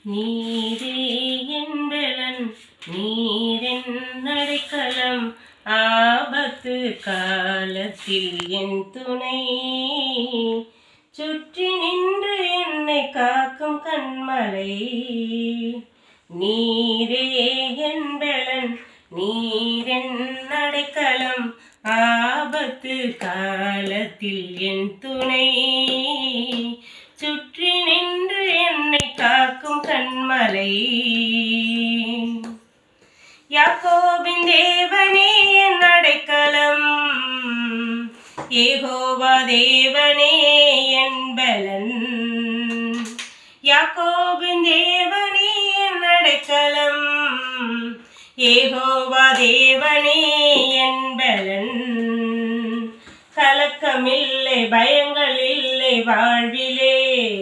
நீரே என்பலன் நீரென் நடைக்கலம் ஆபத்து காலத்தில் என் துணை சுற்றி நின்று என்னை காக்கும் கண்மலை நீரே என்பலன் நீரென் நடைக்கலம் ஆபத்து காலத்தில் என் துணை சுற்றி நின்று என்னை காக்கும் கண்மலை யாக்கோபின் தேவனே என் அடைக்கலம் ஏகோவா தேவனே என் பலன் யாக்கோபின் தேவனே என் அடைக்கலம் ஏகோவா தேவனே என் பலன் கலக்கமில்லை பயங்கள் இல்லை வாழ்விலே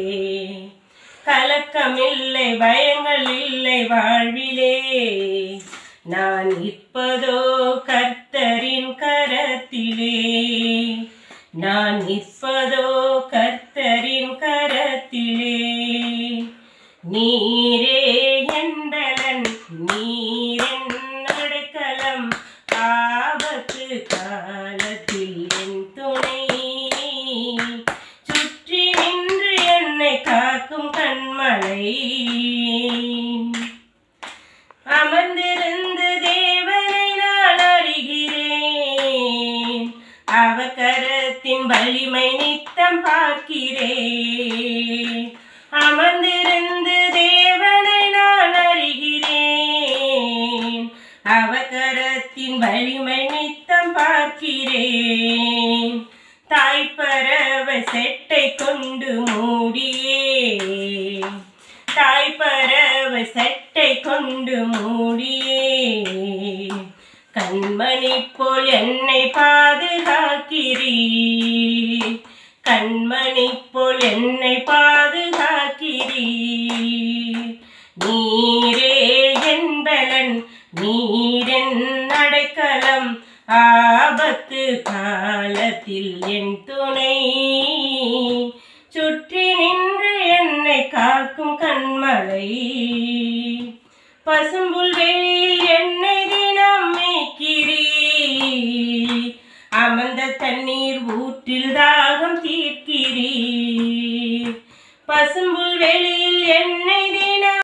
கலக்கமில்லை பயங்கள் இல்லை வாழ்விலே நான் இப்பதோ கர்த்தரின் கரத்திலே நான் இப்பதோ கர்த்தரின் கரத்திலே நீரே என்பலன் நீரென் அடைக்கலம் ஆபத்து காலத்தில் என் துணை சுற்றி நின்று என்னை காக்கும் கண்மலை அமர்ந்திருந்து தேவனை நான் அறிகிறேன் அவர் கரத்தின் வலிமை நித்தம் பார்க்கிறேன் அமர்ந்திருந்து தேவனை நான் அறிகிறேன் அவர் கரத்தின் வலிமை நித்தம் பார்க்கிறேன் தாய்ப்பறவை செட்டை கொண்டு மூடியே தாய்ப்பறவை செட்டை கொண்டு மூடியே கண்மணி போல் என்னை பாதுகாக்கிறீர் கண்மணி போல் என்னை பாதுகாக்கிறீர் நீரே என்பலன் நீரென் அடைக்கலம் ஆபத்து காலத்தில் என் துணை சுற்றி நின்று என்னை காக்கும் கண்மலை பசும்புல் வெளியில் என்னை தினம் மேய்க்கிறீ அமர்ந்த தண்ணீர் ஊற்றில் தாகம் தீர்க்கிறீ பசும்புல்